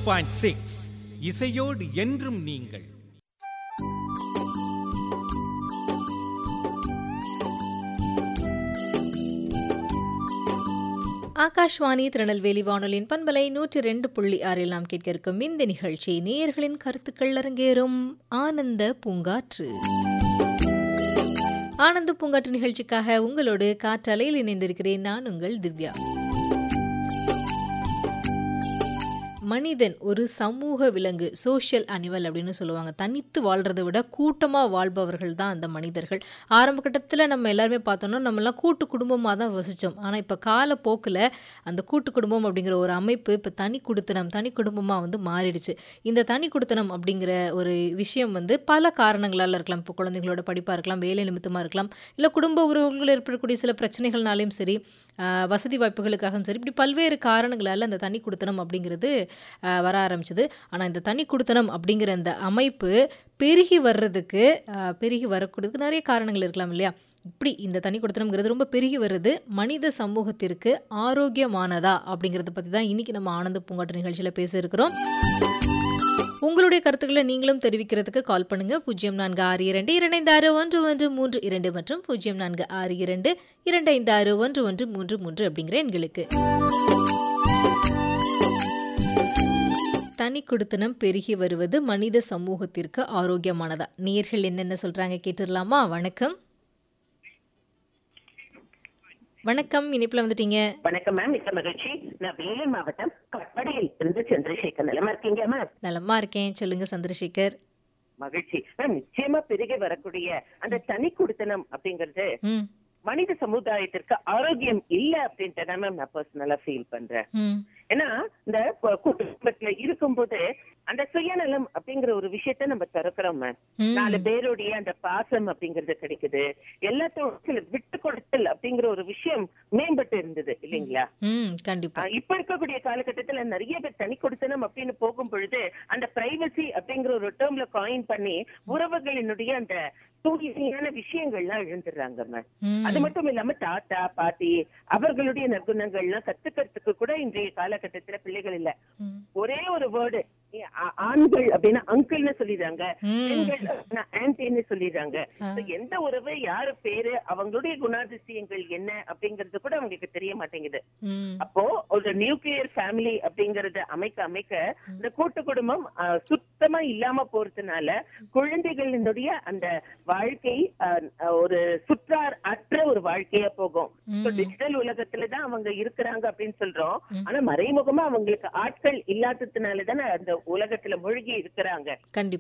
Point six இசையோடு என்றும் நீங்கள் ஆகாஷ்வாணி திருநெல்வேலி வானொலியின் பண்பலை நூற்றி ரெண்டு புள்ளி ஆறில் நாம் கேட்க இருக்கும் இந்த நிகழ்ச்சி நேயர்களின் கருத்துக்கள் அரங்கேறும் ஆனந்த பூங்காற்று ஆனந்த பூங்காற்று நிகழ்ச்சிக்காக உங்களோடு காற்றலையில் இணைந்திருக்கிறேன் நான் உங்கள் திவ்யா மனிதன் ஒரு சமூக விலங்கு சோஷியல் அனிமல் அப்படின்னு சொல்லுவாங்க தனித்து வாழ்றதை விட கூட்டமாக வாழ்பவர்கள் தான் அந்த மனிதர்கள் ஆரம்ப கட்டத்தில் நம்ம எல்லாருமே பார்த்தோம்னா நம்மலாம் கூட்டு குடும்பமாக தான் வசித்தோம் ஆனால் இப்போ காலப்போக்கில் அந்த கூட்டு குடும்பம் அப்படிங்கிற ஒரு அமைப்பு இப்போ தனி குடுத்தனம் தனி குடும்பமாக வந்து மாறிடுச்சு இந்த தனி குடுத்தனம் அப்படிங்கிற ஒரு விஷயம் வந்து பல காரணங்களால் இருக்கலாம் இப்போ குழந்தைங்களோட படிப்பாக இருக்கலாம் வேலை நிமித்தமாக இருக்கலாம் இல்லை குடும்ப உறவுகளில் ஏற்படக்கூடிய சில பிரச்சனைகள்னாலையும் சரி ஆஹ் வசதி வாய்ப்புகளுக்காகவும் சரி இப்படி பல்வேறு காரணங்களால் அந்த தனி குடுத்தனம் அப்படிங்கிறது ஆஹ் வர ஆரம்பிச்சது ஆனால் இந்த தனி குடுத்தனம் அப்படிங்கிற அந்த அமைப்பு பெருகி வர்றதுக்கு ஆஹ் பெருகி வரக்கூடியதுக்கு நிறைய காரணங்கள் இருக்கலாம் இல்லையா இப்படி இந்த தனி குடுத்தனம்ங்கிறது ரொம்ப பெருகி வருது மனித சமூகத்திற்கு ஆரோக்கியமானதா அப்படிங்கிறத பற்றி தான் இன்னைக்கு நம்ம ஆனந்த பூங்காட்டு நிகழ்ச்சியில் பேச இருக்கிறோம் உங்களுடைய கருத்துக்களை நீங்களும் தெரிவிக்கிறதுக்கு கால் பண்ணுங்க பூஜ்ஜியம் நான்கு ஆறு இரண்டு இரண்டு ஆறு ஒன்று ஒன்று மூன்று இரண்டு மற்றும் பூஜ்ஜியம் நான்கு ஆறு இரண்டு இரண்டு ஐந்து ஆறு ஒன்று ஒன்று மூன்று மூன்று அப்படிங்கிற எண்களுக்கு தனி குடுத்தனம் பெருகி வருவது மனித சமூகத்திற்கு ஆரோக்கியமானதா நேர்கள் என்னென்ன சொல்றாங்க கேட்டுடலாமா வணக்கம் வணக்கம் இனிப்புல வந்துட்டீங்க வணக்கம் மேம் மிக்க மகிழ்ச்சி நான் வேலூர் மாவட்டம் கட்படியில் இருந்து சந்திரசேகர் நிலமா இருக்கீங்க மேம் நலமா இருக்கேன் சொல்லுங்க சந்திரசேகர் மகிழ்ச்சி மேம் நிச்சயமா பெருகி வரக்கூடிய அந்த தனி குடுத்தனம் அப்படிங்கிறது ம் மனித சமுதாயத்திற்கு ஆரோக்கியம் இல்ல அப்படின்ட்டு தான் மேம் நான் பர்சனலா ஃபீல் பண்றேன் ம் ஏன்னா இந்த கு- குடும்பத்துல இருக்கும்போது அந்த சுயநலம் அப்படிங்கிற ஒரு விஷயத்த நம்ம திறக்கிறோம் மேம் ம். நாலு பேருடைய அந்த பாசம் அப்படிங்கிறது கிடைக்குது எல்லாத்தோட சில விட்டு கொடுத்தல் அப்படிங்கிற ஒரு விஷயம் மேம்பட்டு இருந்தது இல்லைங்களா ம் கண்டிப்பா ஆஹ் இப்ப இருக்கக்கூடிய காலகட்டத்துல நிறைய பேர் தனி கொடுத்தனம் அப்படின்னு போகும் பொழுது அந்த பிரைவசி அப்படிங்கிற ஒரு டேர்ம்ல காயின் பண்ணி உறவுகளினுடைய அந்த தூய்மையான விஷயங்கள்லாம் இழந்துடுறாங்க மேம் ம். அது மட்டும் இல்லாம தாத்தா பாட்டி அவர்களுடைய நற்குணங்கள்லாம் கத்துக்கிறதுக்கு கூட இன்றைய காலகட்டத்துல பிள்ளைகள் இல்ல ம். ஒரே ஒரு வேர்டு ஆண்கள் அப்படின்னா அங்கிள்னு சொல்லிடுறாங்க ம். பெண்கள் அப்படின்னா ஆன்டின்னு சொல்லிடுறாங்க ஆ. So, எந்த உறவு யாரு பேரு அவங்களுடைய குணாதிசயங்கள் என்ன அப்படிங்கறது கூட அவங்களுக்கு தெரிய மாட்டேங்குது ம் அப்போ ஒரு நியூக்ளியர் ஃபேமிலி அப்படிங்கறத அமைக்க அமைக்க இந்த கூட்டு குடும்பம் ஆஹ், சுத்தமா இல்லாம போறதுனால குழந்தைகளினுடைய அந்த வாழ்க்கை ஆஹ், ஒரு சுற்றார் அற்ற ஒரு வாழ்க்கையா போகும் டிஜிட்டல் உலகத்துல தான் அவங்க இருக்கிறாங்க அப்படின்னு சொல்றோம் ஆனா மறைமுகமா அவங்களுக்கு ஆட்கள் இல்லாததுனால தானே அந்த உலகத்துல மூழ்கி இருக்கிறாங்க கண்டிப்பா